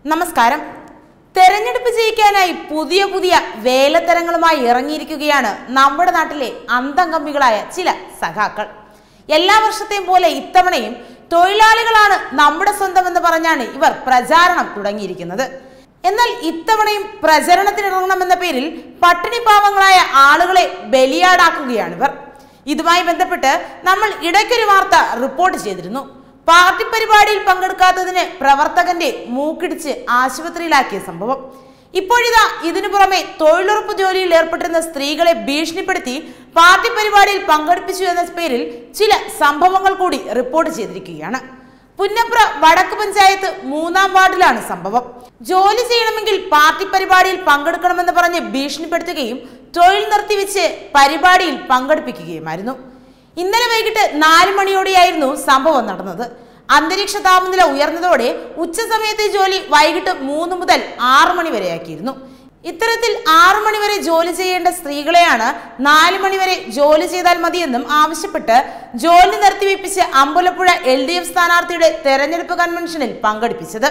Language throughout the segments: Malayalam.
നമസ്കാരം തെരഞ്ഞെടുപ്പ് ജയിക്കാനായി പുതിയ പുതിയ വേലത്തരങ്ങളുമായി ഇറങ്ങിയിരിക്കുകയാണ് നമ്മുടെ നാട്ടിലെ അന്തംകമ്പികളായ ചില സഖാക്കൾ എല്ലാ വർഷത്തെയും പോലെ ഇത്തവണയും തൊഴിലാളികളാണ് നമ്മുടെ സ്വന്തം എന്ന് പറഞ്ഞാണ് ഇവർ പ്രചാരണം തുടങ്ങിയിരിക്കുന്നത് എന്നാൽ ഇത്തവണയും പ്രചരണത്തിനിറങ്ങണമെന്ന പേരിൽ പട്ടിണി പാവങ്ങളായ ആളുകളെ ബലിയാടാക്കുകയാണ് ഇവർ ഇതുമായി ബന്ധപ്പെട്ട് നമ്മൾ ഇടയ്ക്കൊരു വാർത്ത റിപ്പോർട്ട് ചെയ്തിരുന്നു പാർട്ടി പരിപാടിയിൽ പങ്കെടുക്കാത്തതിന് പ്രവർത്തകന്റെ മൂക്കിടിച്ച് ആശുപത്രിയിലാക്കിയ സംഭവം ഇപ്പോഴിതാ ഇതിനു പുറമെ തൊഴിലുറപ്പ് ജോലിയിൽ ഏർപ്പെട്ടിരുന്ന സ്ത്രീകളെ ഭീഷണിപ്പെടുത്തി പാർട്ടി പരിപാടിയിൽ പങ്കെടുപ്പിച്ചു എന്ന പേരിൽ ചില സംഭവങ്ങൾ കൂടി റിപ്പോർട്ട് ചെയ്തിരിക്കുകയാണ് പുന്നപ്ര വടക്ക് പഞ്ചായത്ത് മൂന്നാം വാർഡിലാണ് സംഭവം ജോലി ചെയ്യണമെങ്കിൽ പാർട്ടി പരിപാടിയിൽ പങ്കെടുക്കണമെന്ന് പറഞ്ഞ് ഭീഷണിപ്പെടുത്തുകയും തൊഴിൽ നിർത്തിവെച്ച് പരിപാടിയിൽ പങ്കെടുപ്പിക്കുകയുമായിരുന്നു ഇന്നലെ വൈകിട്ട് നാല് മണിയോടെയായിരുന്നു സംഭവം നടന്നത് അന്തരീക്ഷ താപനില ഉയർന്നതോടെ ഉച്ച സമയത്തെ ജോലി വൈകിട്ട് മൂന്ന് മുതൽ ആറ് മണി വരെയാക്കിയിരുന്നു ഇത്തരത്തിൽ ആറു മണിവരെ ജോലി ചെയ്യേണ്ട സ്ത്രീകളെയാണ് നാല് മണിവരെ ജോലി ചെയ്താൽ മതിയെന്നും ആവശ്യപ്പെട്ട് ജോലി നിർത്തിവെപ്പിച്ച് അമ്പലപ്പുഴ എൽ ഡി എഫ് സ്ഥാനാർത്ഥിയുടെ തെരഞ്ഞെടുപ്പ് കൺവെൻഷനിൽ പങ്കെടുപ്പിച്ചത്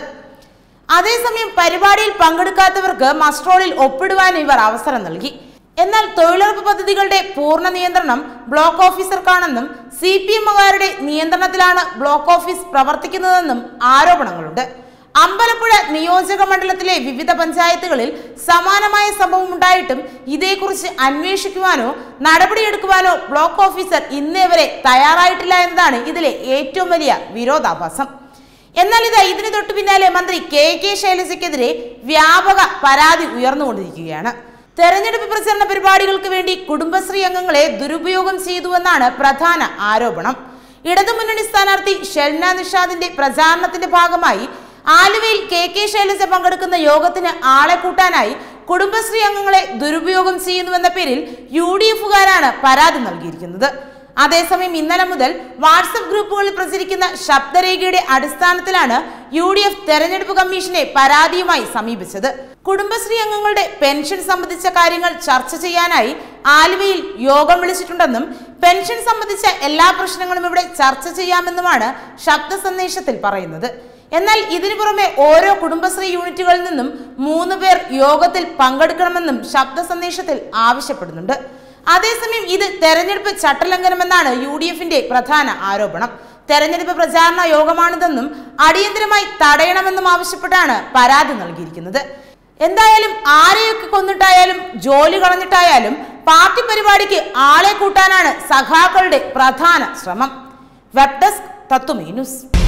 അതേസമയം പരിപാടിയിൽ പങ്കെടുക്കാത്തവർക്ക് മസ്ട്രോളിൽ ഒപ്പിടുവാൻ ഇവർ അവസരം നൽകി എന്നാൽ തൊഴിലുറപ്പ് പദ്ധതികളുടെ പൂർണ്ണ നിയന്ത്രണം ബ്ലോക്ക് ഓഫീസർക്കാണെന്നും സി പി എമ്മുകാരുടെ നിയന്ത്രണത്തിലാണ് ബ്ലോക്ക് ഓഫീസ് പ്രവർത്തിക്കുന്നതെന്നും ആരോപണങ്ങളുണ്ട് അമ്പലപ്പുഴ നിയോജക മണ്ഡലത്തിലെ വിവിധ പഞ്ചായത്തുകളിൽ സമാനമായ സംഭവം ഉണ്ടായിട്ടും ഇതേക്കുറിച്ച് അന്വേഷിക്കുവാനോ നടപടിയെടുക്കുവാനോ ബ്ലോക്ക് ഓഫീസർ ഇന്നേ വരെ തയ്യാറായിട്ടില്ല എന്നതാണ് ഇതിലെ ഏറ്റവും വലിയ വിരോധാഭാസം എന്നാൽ ഇത് ഇതിന് തൊട്ടു പിന്നാലെ മന്ത്രി കെ കെ ശൈലജയ്ക്കെതിരെ വ്യാപക പരാതി ഉയർന്നുകൊണ്ടിരിക്കുകയാണ് തെരഞ്ഞെടുപ്പ് പ്രചരണ പരിപാടികൾക്ക് വേണ്ടി കുടുംബശ്രീ അംഗങ്ങളെ ദുരുപയോഗം ചെയ്തുവെന്നാണ് പ്രധാന ആരോപണം ഇടതുമുന്നണി സ്ഥാനാർത്ഥി ഷെൽന നിഷാദിന്റെ പ്രചാരണത്തിന്റെ ഭാഗമായി ആലുവയിൽ കെ കെ ശൈലജ പങ്കെടുക്കുന്ന യോഗത്തിന് ആളെ കൂട്ടാനായി കുടുംബശ്രീ അംഗങ്ങളെ ദുരുപയോഗം ചെയ്യുന്നുവെന്ന പേരിൽ യു ഡി എഫുകാരാണ് പരാതി നൽകിയിരിക്കുന്നത് അതേസമയം ഇന്നലെ മുതൽ വാട്സപ്പ് ഗ്രൂപ്പുകളിൽ പ്രചരിക്കുന്ന ശബ്ദരേഖയുടെ അടിസ്ഥാനത്തിലാണ് യു ഡി എഫ് തെരഞ്ഞെടുപ്പ് കമ്മീഷനെ പരാതിയുമായി സമീപിച്ചത് കുടുംബശ്രീ അംഗങ്ങളുടെ പെൻഷൻ സംബന്ധിച്ച കാര്യങ്ങൾ ചർച്ച ചെയ്യാനായി ആലുവയിൽ യോഗം വിളിച്ചിട്ടുണ്ടെന്നും പെൻഷൻ സംബന്ധിച്ച എല്ലാ പ്രശ്നങ്ങളും ഇവിടെ ചർച്ച ചെയ്യാമെന്നുമാണ് ശബ്ദ സന്ദേശത്തിൽ പറയുന്നത് എന്നാൽ ഇതിനു പുറമെ ഓരോ കുടുംബശ്രീ യൂണിറ്റുകളിൽ നിന്നും മൂന്ന് പേർ യോഗത്തിൽ പങ്കെടുക്കണമെന്നും ശബ്ദ സന്ദേശത്തിൽ ആവശ്യപ്പെടുന്നുണ്ട് അതേസമയം ഇത് തെരഞ്ഞെടുപ്പ് ചട്ടലംഘനമെന്നാണ് യു ഡി എഫിന്റെ പ്രധാന ആരോപണം തെരഞ്ഞെടുപ്പ് പ്രചാരണ യോഗമാണിതെന്നും അടിയന്തരമായി തടയണമെന്നും ആവശ്യപ്പെട്ടാണ് പരാതി നൽകിയിരിക്കുന്നത് എന്തായാലും ആരെയൊക്കെ കൊന്നിട്ടായാലും ജോലി കളഞ്ഞിട്ടായാലും പാർട്ടി പരിപാടിക്ക് ആളെ കൂട്ടാനാണ് സഖാക്കളുടെ പ്രധാന ശ്രമം വെബ് ഡെസ്ക് തത്വമേ ന്യൂസ്